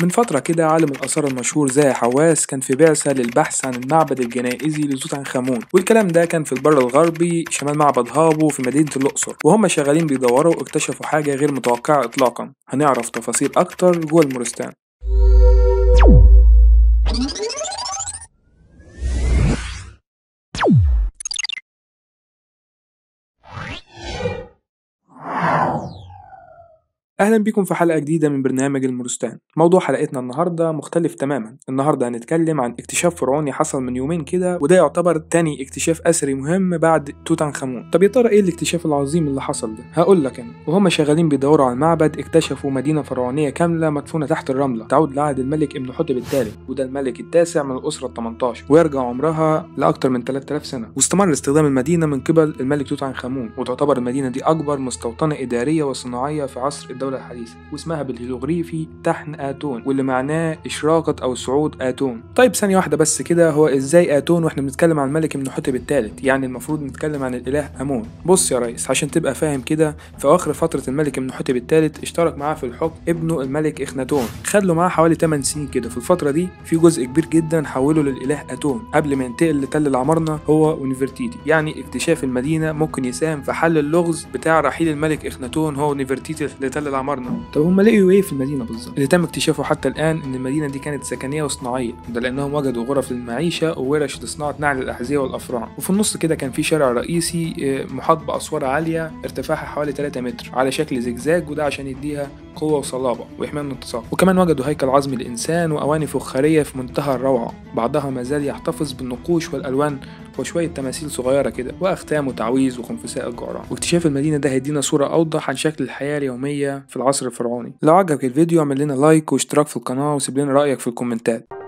من فترة كده عالم الآثار المشهور زاهي حواس كان في بعثة للبحث عن المعبد الجنائزي لتوت عنخ آمون والكلام ده كان في البر الغربي شمال معبد هابو في مدينة الأقصر وهم شغالين بيدوروا اكتشفوا حاجة غير متوقعة إطلاقا هنعرف تفاصيل أكتر جوه المورستان اهلا بيكم في حلقه جديده من برنامج المورستان موضوع حلقتنا النهارده مختلف تماما النهارده هنتكلم عن اكتشاف فرعوني حصل من يومين كده وده يعتبر تاني اكتشاف اثري مهم بعد توت عنخ امون طب يا ترى ايه الاكتشاف العظيم اللي حصل ده هقول لك انا وهم شغالين بيدوروا على المعبد اكتشفوا مدينه فرعونيه كامله مدفونه تحت الرمله تعود لعهد الملك ابن حتب الثالث وده الملك التاسع من الاسره ال 18 ويرجع عمرها لاكثر من 3000 سنه واستمر استخدام المدينه من قبل الملك توت عنخ امون وتعتبر المدينه دي اكبر مستوطنه اداريه وصناعيه في عصر الدوله الحديثة واسمها بالهيروغليفي تحن آتون واللي معناه إشراقة أو صعود آتون طيب ثانية واحدة بس كده هو إزاي آتون وإحنا بنتكلم عن الملك ابن حتب الثالث يعني المفروض نتكلم عن الإله أمون بص يا ريس عشان تبقى فاهم كده في أواخر فترة الملك ابن حتب الثالث اشترك معاه في الحكم ابنه الملك إخناتون خلوا معاه حوالي 8 سنين كده في الفترة دي في جزء كبير جدا حوله للإله آتون قبل ما ينتقل لتل العمارنة هو ونفرتيتي يعني اكتشاف المدينة ممكن يساهم في حل اللغز بتاع رحيل الملك إخناتون هو ونفرتيتي لتل العمارنة طب هم لقيوا ايه في المدينه بالظبط اللي تم اكتشافه حتى الان ان المدينه دي كانت سكنيه وصناعيه ده لانهم وجدوا غرف للمعيشه وورش لصناعه نعل الاحذيه والافران وفي النص كده كان في شارع رئيسي آه، محاط باسوار عاليه ارتفاعها حوالي 3 متر على شكل زجزاج وده عشان يديها قوة وصلابة ويحميها من التصاق وكمان وجدوا هيكل عظمي للإنسان وأواني فخارية في منتهى الروعة بعضها ما زال يحتفظ بالنقوش والألوان وشوية تماثيل صغيرة كده وأختام وتعويذ وخنفساء الجعران واكتشاف المدينة ده هيدينا صورة أوضح عن شكل الحياة اليومية في العصر الفرعوني لو عجبك الفيديو اعمل لنا لايك واشتراك في القناة وسيب لنا رأيك في الكومنتات